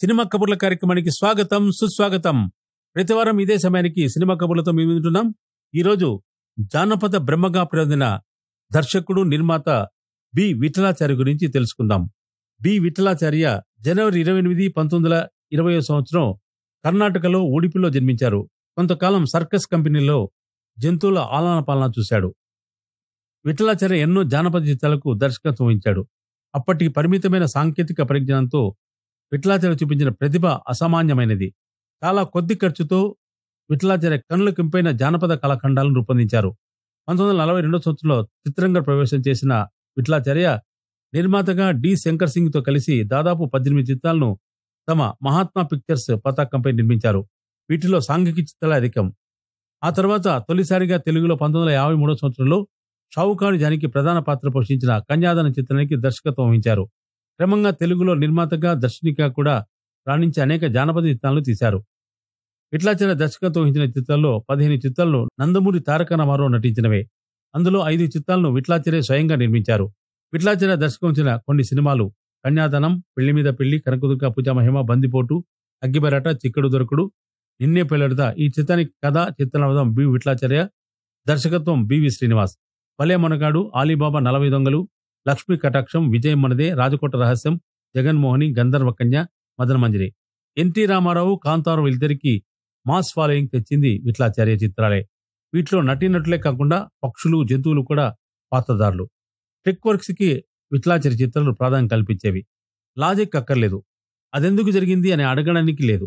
cinema కబుర్ల కార్యక్రమానికి స్వాగతం సుస్వాగతం ప్రతివారం ఇదే సమయానికి సినిమా కబుర్లతో మేము వింటున్నాం ఈరోజు జానపద బ్రహ్మగా ప్రొందిన దర్శకుడు నిర్మాత బి విఠలాచార్య గురించి తెలుసుకుందాం బి విఠలాచార్య జనవరి ఇరవై ఎనిమిది పంతొమ్మిది వందల ఇరవై సంవత్సరం కర్ణాటకలో ఉడిపిలో జన్మించారు కొంతకాలం సర్కస్ కంపెనీలో జంతువుల ఆలన పాలన చూశాడు విఠలాచార్య ఎన్నో జానపద చిత్రాలకు దర్శకత్వం వహించాడు అప్పటికి పరిమితమైన సాంకేతిక పరిజ్ఞానంతో విఠలాచార్య చూపించిన ప్రతిభ అసామాన్యమైనది చాలా కొద్ది ఖర్చుతో విఠలాచార్య కనుల కింపైన జానపద కళాఖండాలను రూపొందించారు పంతొమ్మిది వందల నలభై రెండో సంవత్సరంలో చిత్రంగా ప్రవేశం చేసిన విఠలాచార్య నిర్మాతగా డి శంకర్ సింగ్ తో కలిసి దాదాపు పద్దెనిమిది చిత్రాలను తమ మహాత్మా పిక్చర్స్ పతాకంపై నిర్మించారు వీటిలో సాంఘిక చిత్రాలే అధికం ఆ తర్వాత తొలిసారిగా తెలుగులో పంతొమ్మిది వందల యాభై మూడో సంవత్సరంలో షావుకారు జానికి ప్రధాన పాత్ర పోషించిన కన్యాదాన చిత్రానికి దర్శకత్వం వహించారు క్రమంగా తెలుగులో నిర్మాతగా దర్శనిగా కూడా రాణించి అనేక జానపద చిత్రాలను తీశారు విట్లాచార్య దర్శకత్వం వహించిన చిత్రాల్లో పదిహేను చిత్రాలను నందమూరి తారక రామారావు నటించినవే అందులో ఐదు చిత్రాలను విట్లాచార్య స్వయంగా నిర్మించారు విట్లాచార్య దర్శకం వహించిన కొన్ని సినిమాలు కన్యాదనం పెళ్లి మీద పెళ్లి కనకదుర్గ పూజ మహిమ బందిపోటు అగ్గిబరాట చిక్కడు దొరకుడు నిన్నే పెళ్ళడదా ఈ చిత్రానికి కథ చిత్రనవదం బి విట్లాచార్య దర్శకత్వం బివి శ్రీనివాస్ భలే మనగాడు ఆలీబాబా నలభై దొంగలు లక్ష్మీ కటాక్షం విజయం మనదే రాజకోట రహస్యం జగన్మోహని గంధర్వ కన్య మదన మంజరి ఎన్టీ రామారావు కాంతారావు ఇద్దరికి మాస్ ఫాలోయింగ్ తెచ్చింది విట్లాచార్య చిత్రాలే వీటిలో నటీనటులే కాకుండా పక్షులు జంతువులు కూడా పాత్రదారులు ట్రిక్ వర్క్స్ కి విట్లాచార్య చిత్రాలు ప్రాధాన్యం కల్పించేవి లాజిక్ అక్కర్లేదు అదెందుకు జరిగింది అని అడగడానికి లేదు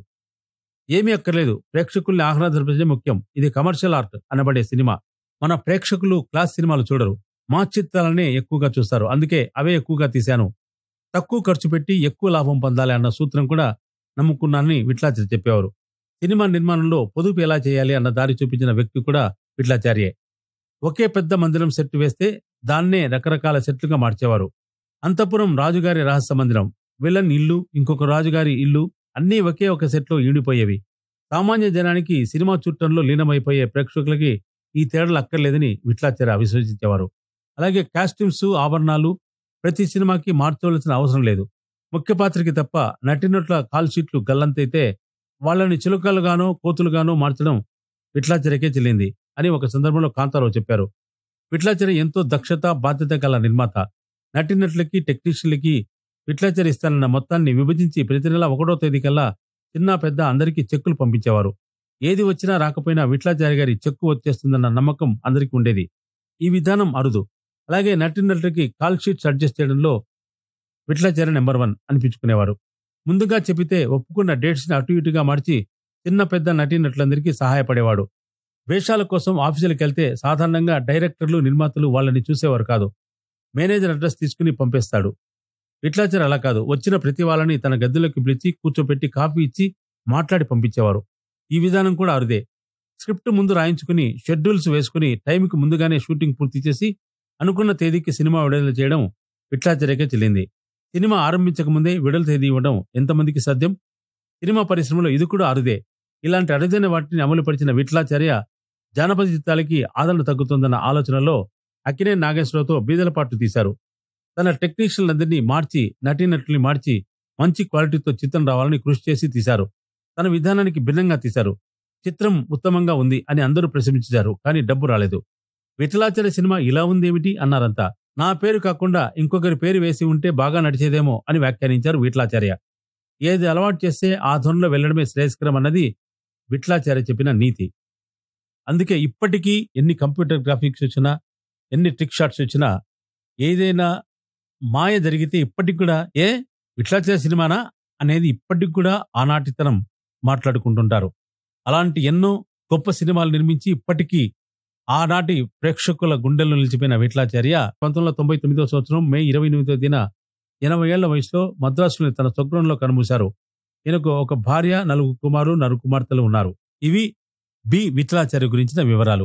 ఏమీ అక్కర్లేదు ప్రేక్షకుల్ని ఆహ్లాదపరిచే ముఖ్యం ఇది కమర్షియల్ ఆర్ట్ అనబడే సినిమా మన ప్రేక్షకులు క్లాస్ సినిమాలు చూడరు మా చిత్రాలనే ఎక్కువగా చూస్తారు అందుకే అవే ఎక్కువగా తీశాను తక్కువ ఖర్చు పెట్టి ఎక్కువ లాభం పొందాలి అన్న సూత్రం కూడా నమ్ముకున్నానని విట్లాచార్య చెప్పేవారు సినిమా నిర్మాణంలో పొదుపు ఎలా చేయాలి అన్న దారి చూపించిన వ్యక్తి కూడా విట్లాచార్యే ఒకే పెద్ద మందిరం సెట్ వేస్తే దాన్నే రకరకాల సెట్లుగా మార్చేవారు అంతపురం రాజుగారి రహస్య మందిరం విలన్ ఇల్లు ఇంకొక రాజుగారి ఇల్లు అన్నీ ఒకే ఒక సెట్లో ఈడిపోయేవి సామాన్య జనానికి సినిమా చుట్టంలో లీనమైపోయే ప్రేక్షకులకి ఈ తేడాలు అక్కర్లేదని విట్లాచార్య విశ్వసించేవారు అలాగే కాస్ట్యూమ్స్ ఆభరణాలు ప్రతి సినిమాకి మార్చవలసిన అవసరం లేదు ముఖ్య పాత్రకి తప్ప నటినట్ల కాల్ షీట్లు గల్లంతైతే వాళ్ళని చిలుకలుగానో కోతులుగానో మార్చడం విట్లాచర్యకే చెల్లింది అని ఒక సందర్భంలో కాంతారావు చెప్పారు విట్లాచర్య ఎంతో దక్షత బాధ్యత గల నిర్మాత నటినట్లకి టెక్నీషియన్లకి విట్లాచర్య ఇస్తానన్న మొత్తాన్ని విభజించి ప్రతి నెల ఒకటో తేదీ కల్లా చిన్న పెద్ద అందరికీ చెక్కులు పంపించేవారు ఏది వచ్చినా రాకపోయినా విట్లాచార్య గారి చెక్కు వచ్చేస్తుందన్న నమ్మకం అందరికీ ఉండేది ఈ విధానం అరుదు అలాగే నటినట్లకి కాల్ షీట్స్ అడ్జస్ట్ చేయడంలో విట్లాచార్య నెంబర్ వన్ అనిపించుకునేవారు ముందుగా చెప్పితే ఒప్పుకున్న డేట్స్ ని అటు ఇటుగా మార్చి చిన్న పెద్ద నటీనటులందరికీ సహాయపడేవాడు వేషాల కోసం ఆఫీసులకు వెళ్తే సాధారణంగా డైరెక్టర్లు నిర్మాతలు వాళ్ళని చూసేవారు కాదు మేనేజర్ అడ్రస్ తీసుకుని పంపేస్తాడు విట్లాచార్య అలా కాదు వచ్చిన ప్రతి వాళ్ళని తన గదిలోకి పిలిచి కూర్చోపెట్టి కాఫీ ఇచ్చి మాట్లాడి పంపించేవారు ఈ విధానం కూడా అరుదే స్క్రిప్ట్ ముందు రాయించుకుని షెడ్యూల్స్ వేసుకుని టైంకి ముందుగానే షూటింగ్ పూర్తి చేసి అనుకున్న తేదీకి సినిమా విడుదల చేయడం విట్లాచర్యకే చెల్లింది సినిమా ఆరంభించక ముందే విడుదల తేదీ ఇవ్వడం ఎంతమందికి సాధ్యం సినిమా పరిశ్రమలో ఇది కూడా అరుదే ఇలాంటి అరుదైన వాటిని అమలుపరిచిన విట్లాచార్య జానపద చిత్రాలకి ఆదరణ తగ్గుతుందన్న ఆలోచనలో అక్కినే నాగేశ్వరరావుతో బీదల పాటు తీశారు తన టెక్నీషియన్లందరినీ మార్చి నటీనటుల్ని మార్చి మంచి క్వాలిటీతో చిత్రం రావాలని కృషి చేసి తీశారు తన విధానానికి భిన్నంగా తీశారు చిత్రం ఉత్తమంగా ఉంది అని అందరూ ప్రశంసించారు కానీ డబ్బు రాలేదు విఠలాచార్య సినిమా ఇలా ఉందేమిటి అన్నారంతా నా పేరు కాకుండా ఇంకొకరి పేరు వేసి ఉంటే బాగా నడిచేదేమో అని వ్యాఖ్యానించారు విఠలాచార్య ఏది అలవాటు చేస్తే ఆ ధోరణిలో వెళ్లడమే శ్రేయస్కరం అన్నది విఠలాచార్య చెప్పిన నీతి అందుకే ఇప్పటికీ ఎన్ని కంప్యూటర్ గ్రాఫిక్స్ వచ్చినా ఎన్ని ట్రిక్ షాట్స్ వచ్చినా ఏదైనా మాయ జరిగితే ఇప్పటికి కూడా ఏ విఠలాచార్య సినిమానా అనేది ఇప్పటికి కూడా ఆనాటితనం మాట్లాడుకుంటుంటారు అలాంటి ఎన్నో గొప్ప సినిమాలు నిర్మించి ఇప్పటికీ ఆనాటి ప్రేక్షకుల గుండెల్లో నిలిచిపోయిన విఠలాచార్య పంతొమ్మిది వందల తొంభై తొమ్మిదో సంవత్సరం మే ఇరవై ఎనిమిదో తేదీన ఎనభై ఏళ్ల వయసులో మద్రాసులోని తన స్వగృహంలో కనుమూశారు ఈయనకు ఒక భార్య నలుగురు కుమారు నలుగురు కుమార్తెలు ఉన్నారు ఇవి బి విఠలాచార్య గురించిన వివరాలు